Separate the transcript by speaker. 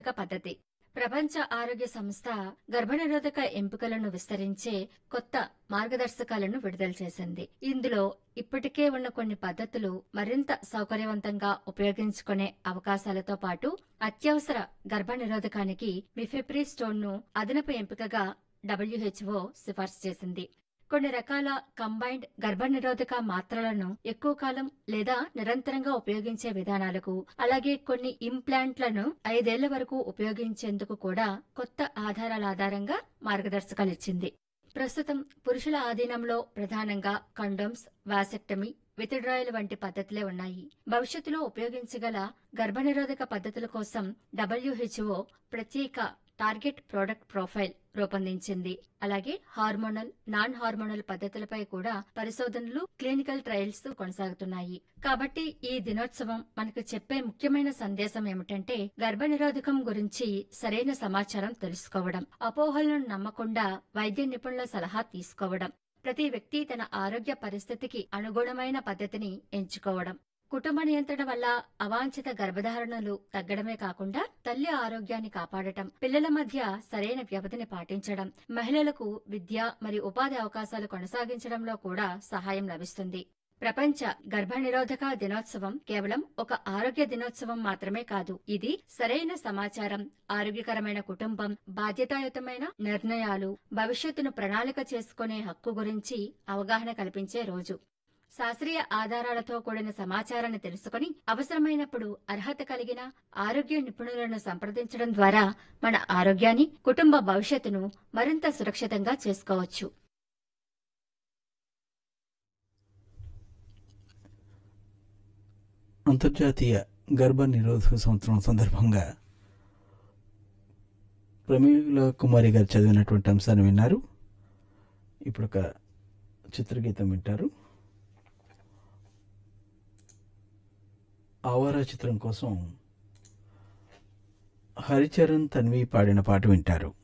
Speaker 1: పద్ధతి ప్రపంచ ఆరోగ్య సంస్థ గర్భనిరోధక ఎంపికలను విస్తరించే కొత్త మార్గదర్శకాలను విడుదల చేసింది ఇందులో ఇప్పటికే ఉన్న కొన్ని పద్ధతులు మరింత సౌకర్యవంతంగా ఉపయోగించుకునే అవకాశాలతో పాటు అత్యవసర గర్భనిరోధకానికి మిఫెప్రిస్టోన్ ను అదనపు ఎంపికగా డబ్ల్యూహెచ్ఓ సిఫార్సు చేసింది కొన్ని రకాల కంబైన్డ్ గర్భనిరోధక మాత్రలను ఎక్కువ కాలం లేదా నిరంతరంగా ఉపయోగించే విధానాలకు అలాగే కొన్ని ఇంప్లాంట్లను ఐదేళ్ల వరకు ఉపయోగించేందుకు కూడా కొత్త ఆధారాల ఆధారంగా మార్గదర్శకాలు ఇచ్చింది ప్రస్తుతం పురుషుల ఆధీనంలో ప్రధానంగా కండోమ్స్ వాసెక్టమీ విత్డ్రాయల్ వంటి పద్ధతులే ఉన్నాయి భవిష్యత్తులో ఉపయోగించగల గర్భనిరోధక పద్ధతుల కోసం డబ్ల్యూహెచ్ఓ ప్రత్యేక టార్గెట్ ప్రోడక్ట్ ప్రొఫైల్ రూపొందించింది అలాగే హార్మోనల్ నాన్ హార్మోనల్ పద్ధతులపై కూడా పరిశోధనలు క్లినికల్ ట్రయల్స్ కొనసాగుతున్నాయి కాబట్టి ఈ దినోత్సవం మనకు చెప్పే ముఖ్యమైన సందేశం ఏమిటంటే గర్భనిరోధకం గురించి సరైన సమాచారం తెలుసుకోవడం అపోహలను నమ్మకుండా వైద్య నిపుణుల సలహా తీసుకోవడం ప్రతి వ్యక్తి తన ఆరోగ్య పరిస్థితికి అనుగుణమైన పద్ధతిని ఎంచుకోవడం కుటుంబ నియంత్రణ వల్ల అవాంఛిత గర్భధారణలు తగ్గడమే కాకుండా తల్లి ఆరోగ్యాన్ని కాపాడటం పిల్లల మధ్య సరైన వ్యవధిని పాటించడం మహిళలకు విద్య మరియు ఉపాధి అవకాశాలు కొనసాగించడంలో కూడా సహాయం లభిస్తుంది ప్రపంచ గర్భనిరోధక దినోత్సవం కేవలం ఒక ఆరోగ్య దినోత్సవం మాత్రమే కాదు ఇది సరైన సమాచారం ఆరోగ్యకరమైన కుటుంబం బాధ్యతాయుతమైన నిర్ణయాలు భవిష్యత్తును ప్రణాళిక చేసుకునే హక్కు గురించి అవగాహన కల్పించే రోజు శాస్త్రీయ ఆధారాలతో కూడిన సమాచారాన్ని తెలుసుకుని అవసరమైనప్పుడు అర్హత కలిగిన ఆరోగ్య నిపుణులను సంప్రదించడం ద్వారా మన ఆరోగ్యాన్ని కుటుంబ భవిష్యత్తును మరింత సురక్షితంగా చేసుకోవచ్చు
Speaker 2: అంతర్జాతీయ గర్భ నిరోధక సంవత్సరం సందర్భంగా ప్రమీల కుమారి గారు చదివినటువంటి అంశాన్ని విన్నారు ఇప్పుడు ఒక చిత్రగీతం వింటారు ఆవారా చిత్రం కోసం హరిచరణ్ తన్వి పాడిన పాట వింటారు